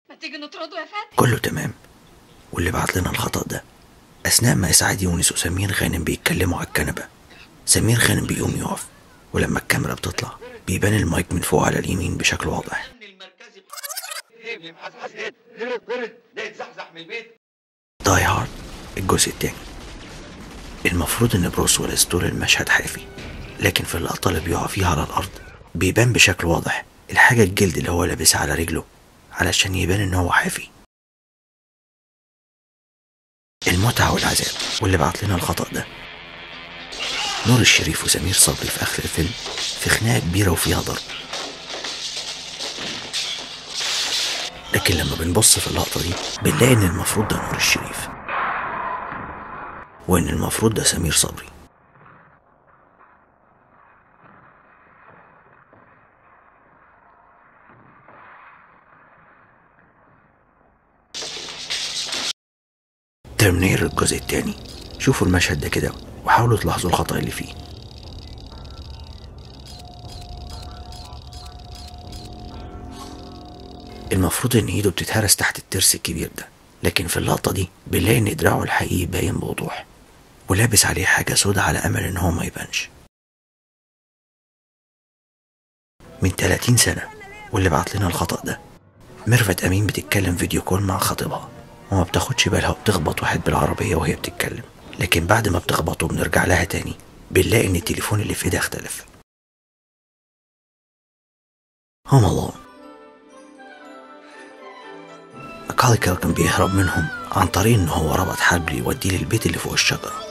ما تيجي نطرده يا فاتن كله تمام واللي بعت لنا الخطأ ده أثناء ما إسعاد يونس وسمير غانم بيتكلموا على الكنبة سمير غانم بيقوم يقف ولما الكاميرا بتطلع بيبان المايك من فوق على اليمين بشكل واضح الامن المركزي هيبلي محزحز هيد هرب هرب ده يتزحزح من البيت داي هارد الجزء التاني المفروض ان بروس ويلس طول المشهد حافي لكن في اللقطة اللي بيقع فيها على الأرض بيبان بشكل واضح الحاجة الجلد اللي هو لابسها على رجله علشان يبان ان هو حافي المتعة والعذاب واللي بعت لنا الخطأ ده نور الشريف وسمير صبري في آخر الفيلم في خناقة كبيرة وفيها ضرب لكن لما بنبص في اللقطة دي بنلاقي إن المفروض ده نور الشريف وإن المفروض ده سمير صبري ترمينير الجزء التاني شوفوا المشهد ده كده وحاولوا تلاحظوا الخطأ اللي فيه المفروض ان ايده بتتهرس تحت الترس الكبير ده لكن في اللقطة دي بنلاقي ان دراعه الحقيقي باين بوضوح ولابس عليه حاجة سودا على امل ان هو ما يبانش من 30 سنة واللي بعت لنا الخطأ ده ميرفت أمين بتتكلم فيديو كول مع خطيبها وما بتاخدش بالها وبتخبط واحد بالعربية وهي بتتكلم لكن بعد ما بتخبطه وبنرجع لها تاني بنلاقي إن التليفون اللي في إيدها اختلف هم الله ماكالي كان بيهرب منهم عن طريق إن هو ربط حبل يوديه للبيت اللي فوق الشجرة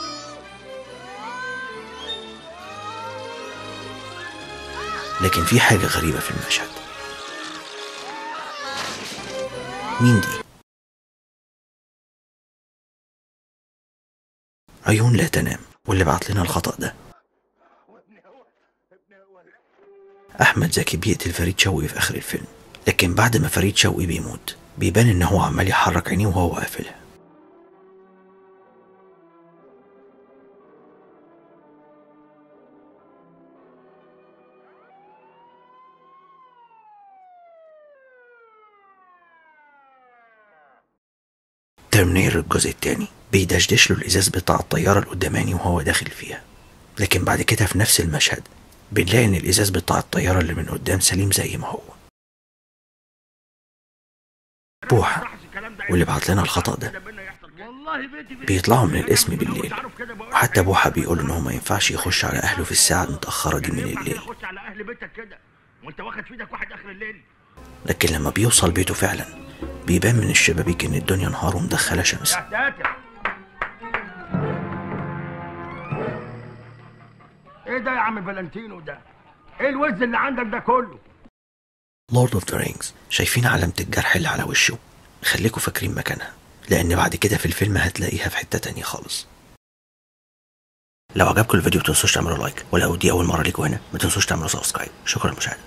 لكن في حاجة غريبة في المشهد مين دي؟ عيون لا تنام واللي بعت لنا الخطأ ده أحمد زكي بيقتل فريد شوقي في آخر الفيلم لكن بعد ما فريد شوقي بيموت بيبان إن هو عمال يحرك عينيه وهو قافلها ترمينير الجزء التاني بيدشدش له الإزاز بتاع الطيارة القداماني وهو داخل فيها لكن بعد كده في نفس المشهد بنلاقي إن الإزاز بتاع الطيارة اللي من قدام سليم زي ما هو بوحة واللي بعت لنا الخطأ ده بيطلعوا من الاسم بالليل وحتى بوحة بيقول إن هو ما ينفعش يخش على أهله في الساعة المتأخرة دي من الليل خش على اهل بيتك كده وانت واخد في ايدك واحد اخر الليل لكن لما بيوصل بيته فعلا بيبان من الشبابيك إن الدنيا نهار ومدخلة شمس يا ساتر ايه ده يا عم فالنتينو ده ايه الوز اللي عندك ده كله لورد اوف ذا رينجز شايفين علامة الجرح اللي على وشه خليكوا فاكرين مكانها لأن بعد كده في الفيلم هتلاقيها في حتة تانية خالص لو عجبكم الفيديو متنسوش تعملوا لايك ولو دي أول مرة ليكوا هنا متنسوش تعملوا سبسكرايب شكرا للمشاهدة